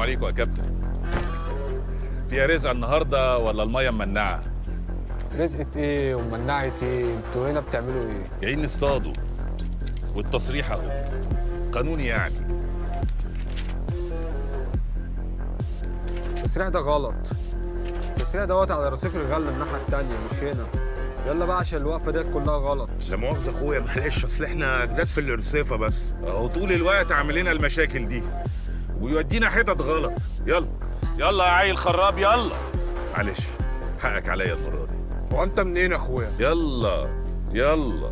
عليكم يا كابتن فيها رزق النهارده ولا الميه ممنعه رزقة ايه ومنعة ايه انتوا هنا بتعملوا ايه جايين نصطادوا والتصريح اهو قانوني يعني التسريح ده غلط التسريح دوت على رصيف الغله الناحيه التانيه مش هنا يلا بقى عشان الوقفه ديت كلها غلط لا مؤاخذة اخويا معلش اصل احنا جداد في الارصفة بس اهو طول الوقت عامل لنا المشاكل دي ويودينا حتت غلط يلا يلا يا عيل خراب يلا معلش حقك عليا المره دي هو انت منين يا اخويا يلا يلا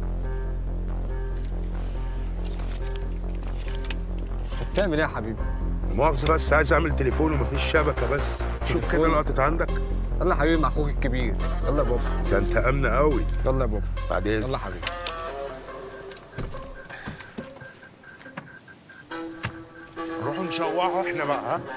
بتعمل ايه يا حبيبي لا مؤاخذة بس عايز اعمل تليفون ومفيش شبكة بس شوف كده تليفون؟ لقطة عندك يلا يا حبيبي مع اخوك الكبير يلا يا بابا ده انت امن قوي يلا يا بابا بعد يلا اذنك يا حبيبي نروحوا نشوحوا احنا بقى ها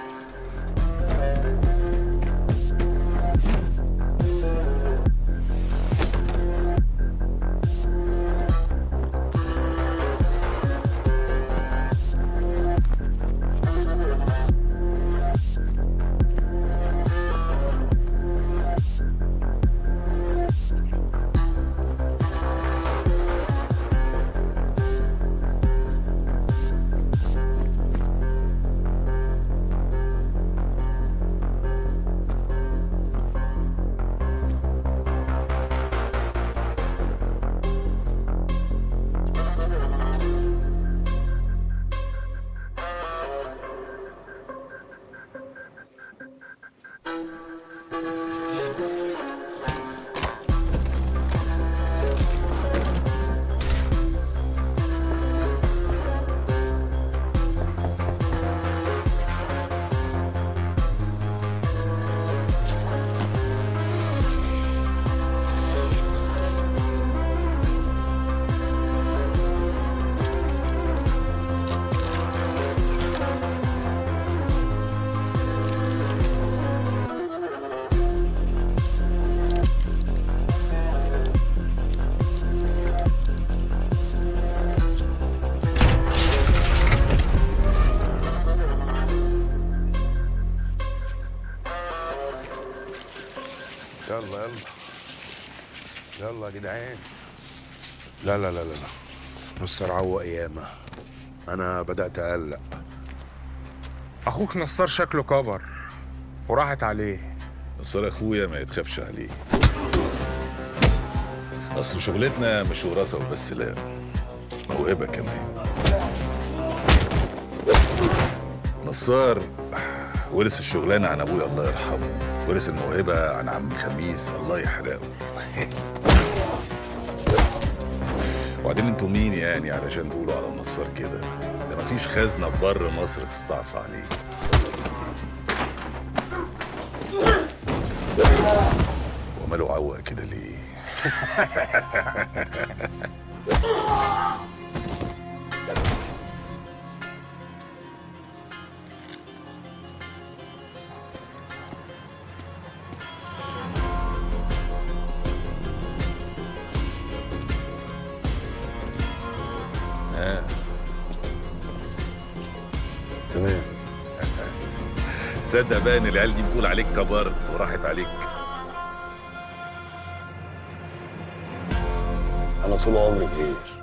يلا يلا يلا يا جدعان لا لا لا لا لا نص روق ياما انا بدات اقلق اخوك نصار شكله كبر وراحت عليه نصار اخويا ما يتخافش عليه اصل شغلتنا مش وراثه وبس لا موهبه كمان نصار ورث الشغلانه عن ابويا الله يرحمه ورث الموهبه عن عم خميس الله يحرقه وبعدين انتوا مين يعني علشان تقولوا على النصار كده ده مفيش خزنه في بر مصر تستعصى عليه وماله عوق كده ليه ها تمام تصدق بقى ان العيال دي بتقول عليك كبرت وراحت عليك انا طول عمري كبير